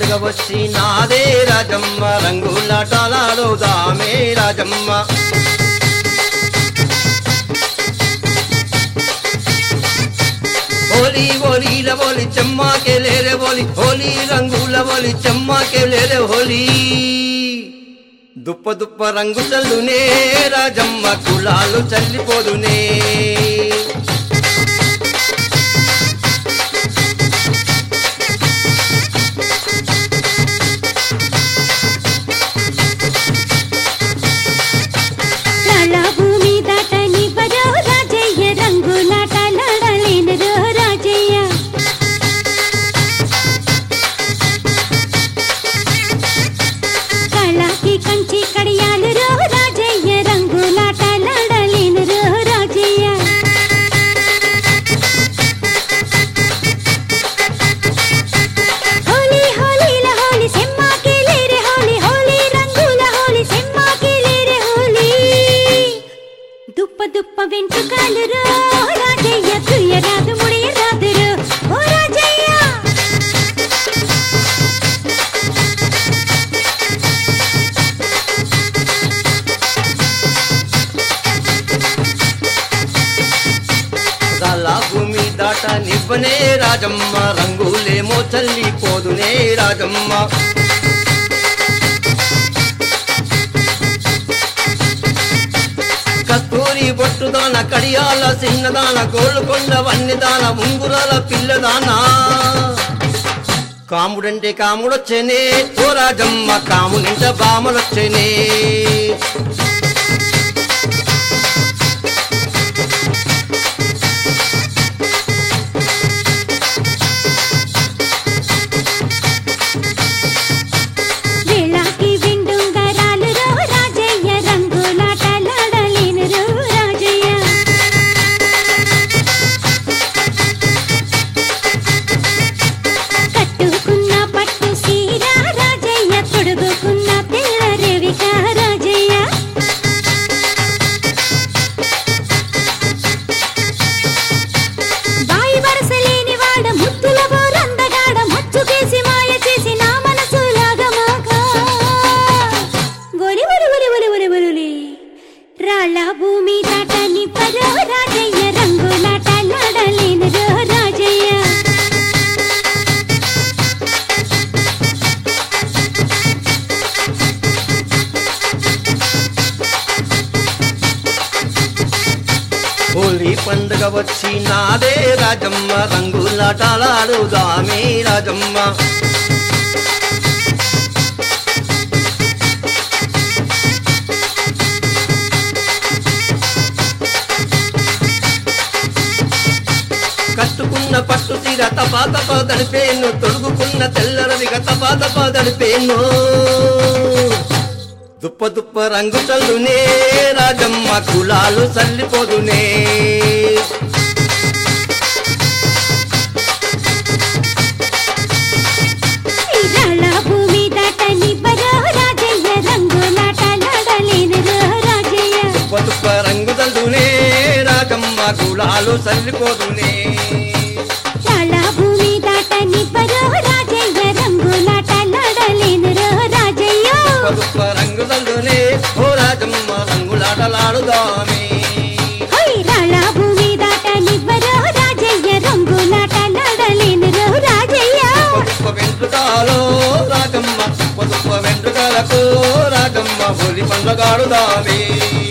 పండుగ వచ్చి నాదే రాజమ్మ రంగులాటలాడుదామే రాజమ్మ హోలీ హోలీల హోలీ చెమ్మాకే లేరే హోలీ హోలీ రంగుల హోలీ చెమ్మాకే లేరే హోలీ దుప్ప దుప్ప రంగు చల్లునే రాజమ్మ కులాలు చల్లిపోదునే లాలా భూమి దాటని బరో రాజయ్య రంగులాట లాడలేనరో రాజయ్య కళాకి కంచి కడియాలు రో రాజయ్య రంగులాట లాడలేనరో రాజయ్య హోలీ హోలీల హోలీ సెమ్మాకి లేరే హోలీ హోలీ రంగుల హోలీ సెమ్మాకి లేరే హోలీ దుప్ప దుప్ప వెంట్రుకాలు రో రాజయ్య తుయ్య రాదు ముడియ రాదురు ఓ రాజయ్య చాలా భూమి దాట నివ్వనే రాజమ్మ రంగులేమో చల్లిపోదునే రాజమ్మ కస్తూరి బొట్టుదాన కడియాల చిన్నదాన గోల్కొండ వన్నిదాన ఉంగురాల పిల్లదానా కాముడంటే కాముడొచ్చేనే ఓ రాజమ్మ కామునింట బామలొచ్చేనే వేళాకి వెండుంగరాలు రో రాజయ్య రంగులాట లాడలేను రో రాజయ్య కట్టుకున్న పట్టు సీర రాజయ్య తొడుగుకున్న తెల్ల రేవిక రాజయ్య బాయి వరస లేని వాడ ముద్దుల బోరందగాడ మచ్చుకేసి మాయ చేసి నా మనసు లాగమాగా గొలి ఒలి ఒలి ఒలి ఒలి ఒలి రాళ్ళ భూమి దాటని పరో రాజయ్య రంగులాట లాడలేను రో రాజయ్య హోలీ పండుగ వచ్చి నాదే రాజమ్మ రంగులాటలాడుదామే రాజమ్మ కట్టుకున్న పట్టు తీర తపా తపా దడిపేను తొడుగుకున్న తెల్లరవిగ తపా తపా దడిపేను దుప్ప దుప్ప రంగు చల్లునే రాజమ్మ కులాలు చల్లిపోదునే రాళ్ళ భూమి దాటని పరో రాజయ్య రంగులాట లాడలేను రో రాజయ్య దుప్ప దుప్ప రంగు చల్లునే రాజమ్మ కులాలు చల్లిపోదునే చాలా భూమి దాటని పరో రాజయ్య రంగులాట లాడలేను రో రాజయ్య దుప్ప దుప్ప రంగు చల్లునే ఓ రాజమ్మ రంగులాటలాడుదామే హోయ్ రాళ్ళ భూమి దాటని పరో రాజయ్య రంగులాట లాడలేను రో రాజయ్య దుప్ప వెంట్రుకాలో రాజమ్మ దుప్ప దుప్ప వెంట్రుకాలకు రాజమ్మ హోలీ పండుగాడుదామే